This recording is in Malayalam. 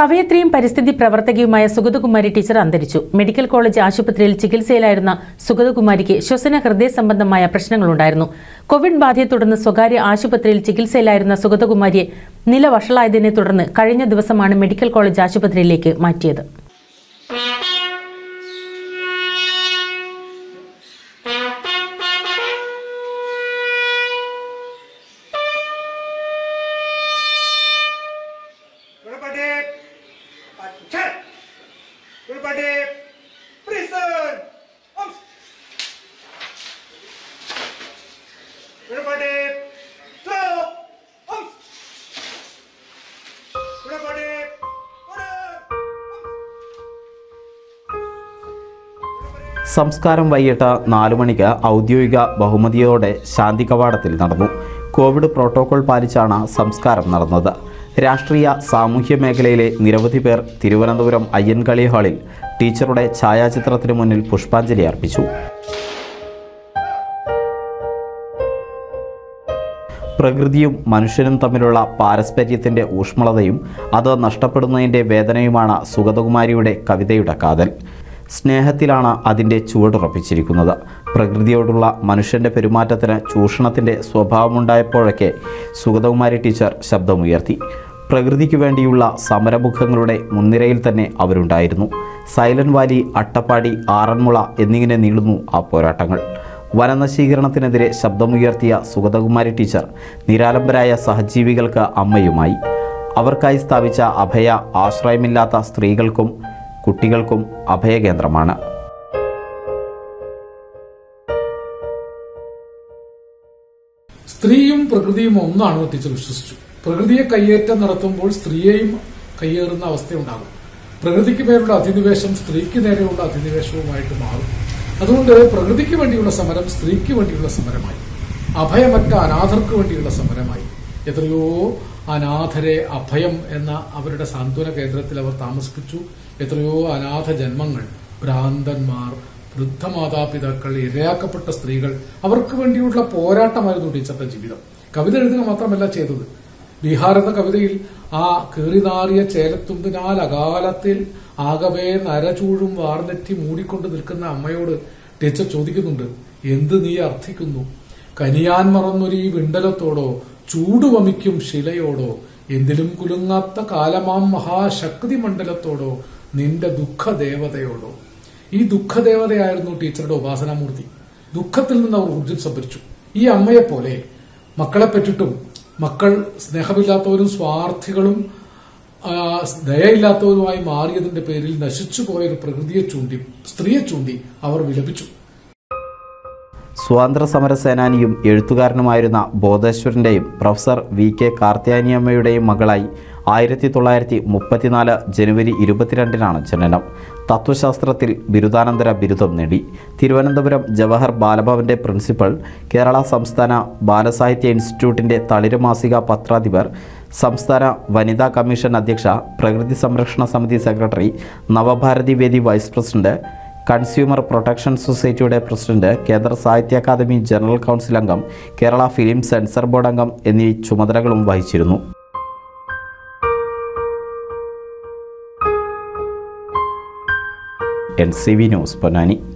കവയത്രിയും പരിസ്ഥിതി പ്രവർത്തകയുമായ സുഗതകുമാരി ടീച്ചർ അന്തരിച്ചു മെഡിക്കൽ കോളേജ് ആശുപത്രിയിൽ ചികിത്സയിലായിരുന്ന സുഗതകുമാരിക്ക് ശ്വസന ഹൃദയ സംബന്ധമായ പ്രശ്നങ്ങളുണ്ടായിരുന്നു കോവിഡ് ബാധയെ തുടർന്ന് സ്വകാര്യ ആശുപത്രിയിൽ ചികിത്സയിലായിരുന്ന സുഗതകുമാരിയെ നില വഷളായതിനെ തുടർന്ന് കഴിഞ്ഞ ദിവസമാണ് മെഡിക്കൽ കോളേജ് ആശുപത്രിയിലേക്ക് മാറ്റിയത് Everybody, attention! Everybody, prison! Arms! Everybody, throw! Arms! Everybody, order! സംസ്കാരം വൈകിട്ട് നാലു മണിക്ക് ഔദ്യോഗിക ബഹുമതിയോടെ ശാന്തി കവാടത്തിൽ നടന്നു കോവിഡ് പ്രോട്ടോകോൾ പാലിച്ചാണ് സംസ്കാരം നടന്നത് രാഷ്ട്രീയ സാമൂഹ്യ മേഖലയിലെ നിരവധി പേർ തിരുവനന്തപുരം അയ്യൻകളി ഹാളിൽ ടീച്ചറുടെ ഛായാചിത്രത്തിനു മുന്നിൽ പുഷ്പാഞ്ജലി അർപ്പിച്ചു പ്രകൃതിയും മനുഷ്യനും തമ്മിലുള്ള പാരസ്പര്യത്തിൻ്റെ ഊഷ്മളതയും അത് നഷ്ടപ്പെടുന്നതിൻ്റെ വേദനയുമാണ് സുഗതകുമാരിയുടെ കവിതയുടെ കാതൽ സ്നേഹത്തിലാണ് അതിൻ്റെ ചുവടുറപ്പിച്ചിരിക്കുന്നത് പ്രകൃതിയോടുള്ള മനുഷ്യൻ്റെ പെരുമാറ്റത്തിന് ചൂഷണത്തിൻ്റെ സ്വഭാവമുണ്ടായപ്പോഴൊക്കെ സുഗതകുമാരി ടീച്ചർ ശബ്ദമുയർത്തി പ്രകൃതിക്ക് വേണ്ടിയുള്ള സമരമുഖങ്ങളുടെ മുൻനിരയിൽ തന്നെ അവരുണ്ടായിരുന്നു സൈലന്റ് വാലി അട്ടപ്പാടി ആറന്മുള എന്നിങ്ങനെ നീളുന്നു ആ പോരാട്ടങ്ങൾ വനനശീകരണത്തിനെതിരെ ശബ്ദമുയർത്തിയ സുഗതകുമാരി ടീച്ചർ നിരാലംബരായ സഹജീവികൾക്ക് അമ്മയുമായി അവർക്കായി സ്ഥാപിച്ച അഭയ ആശ്രയമില്ലാത്ത സ്ത്രീകൾക്കും കുട്ടികൾക്കും അഭയകേന്ദ്രമാണ് സ്ത്രീയും പ്രകൃതിയും ഒന്നാണെന്ന് ടീച്ചർ വിശ്വസിച്ചു പ്രകൃതിയെ കയ്യേറ്റം നടത്തുമ്പോൾ സ്ത്രീയെയും കയ്യേറുന്ന അവസ്ഥയുണ്ടാകും പ്രകൃതിക്ക് മേലുള്ള അധിനിവേശം സ്ത്രീക്ക് നേരെയുള്ള അധിനിവേശവുമായിട്ട് മാറും അതുകൊണ്ട് പ്രകൃതിക്ക് വേണ്ടിയുള്ള സമരം സ്ത്രീക്ക് വേണ്ടിയുള്ള സമരമായി അഭയമറ്റ അനാഥർക്ക് വേണ്ടിയുള്ള സമരമായി എത്രയോ അനാഥരെ അഭയം എന്ന അവരുടെ സാന്ത്വന കേന്ദ്രത്തിൽ അവർ താമസിപ്പിച്ചു എത്രയോ അനാഥ ജന്മങ്ങൾ ഭ്രാന്തന്മാർ വൃദ്ധമാതാപിതാക്കൾ ഇരയാക്കപ്പെട്ട സ്ത്രീകൾ അവർക്ക് വേണ്ടിയുള്ള പോരാട്ടമായിരുന്നു ടീച്ചറുടെ ജീവിതം കവിത എഴുതുക മാത്രമല്ല ചെയ്തത് ബീഹാർ എന്ന കവിതയിൽ ആ കീറിനാറിയ ചേലത്തുമ്പിനാൽ അകാലത്തിൽ ആകവേ നരചൂഴും വാർന്നെറ്റി മൂടിക്കൊണ്ട് നിൽക്കുന്ന അമ്മയോട് ടീച്ചർ ചോദിക്കുന്നുണ്ട് എന്ത് നീ അർത്ഥിക്കുന്നു കനിയാൻ മറന്നൊരു ഈ വിണ്ടലത്തോടോ ചൂടുവമിക്കും ശിലയോടോ എന്തിലും കുലുങ്ങാത്ത കാലമാം മഹാശക്തി മണ്ഡലത്തോടോ നിന്റെ ദുഃഖദേവതയോടോ ഈ ദുഃഖദേവതയായിരുന്നു ടീച്ചറുടെ ഉപാസനാമൂർത്തി ദുഃഖത്തിൽ നിന്ന് അവർ ഊർജ്ജം സംഭരിച്ചു ഈ അമ്മയെ പോലെ മക്കളെ പറ്റിട്ടും മക്കൾ സ്നേഹമില്ലാത്തവരും സ്വാർത്ഥികളും ആ, ദയയില്ലാത്തവരുമായി മാറിയതിന്റെ പേരിൽ നശിച്ചു പോയ ഒരു പ്രകൃതിയെ ചൂണ്ടി സ്ത്രീയെ ചൂണ്ടി അവർ വിലപിച്ചു സ്വാതന്ത്ര്യ സമര സേനാനിയും എഴുത്തുകാരനുമായിരുന്ന ബോധേശ്വരൻ്റെയും പ്രൊഫസർ വി കെ കാർത്തിയാനിയമ്മയുടെയും മകളായി ആയിരത്തി തൊള്ളായിരത്തി മുപ്പത്തിനാല് ജനുവരി ഇരുപത്തിരണ്ടിനാണ് ജനനം തത്വശാസ്ത്രത്തിൽ ബിരുദാനന്തര ബിരുദം നേടി തിരുവനന്തപുരം ജവഹർ ബാലഭവൻ്റെ പ്രിൻസിപ്പൽ കേരള സംസ്ഥാന ബാലസാഹിത്യ ഇൻസ്റ്റിറ്റ്യൂട്ടിൻ്റെ തളിര് മാസിക പത്രാധിപർ സംസ്ഥാന വനിതാ കമ്മീഷൻ അധ്യക്ഷ പ്രകൃതി സംരക്ഷണ സമിതി secretary Navabharathi Vedi vice president consumer protection സൊസൈറ്റിയുടെ president Kendra Sahitya academy general council അംഗം കേരള ഫിലിം സെൻസർ ബോർഡ് അംഗം എന്നീ ചുമതലകളും വഹിച്ചിരുന്നു N C V news Ponnani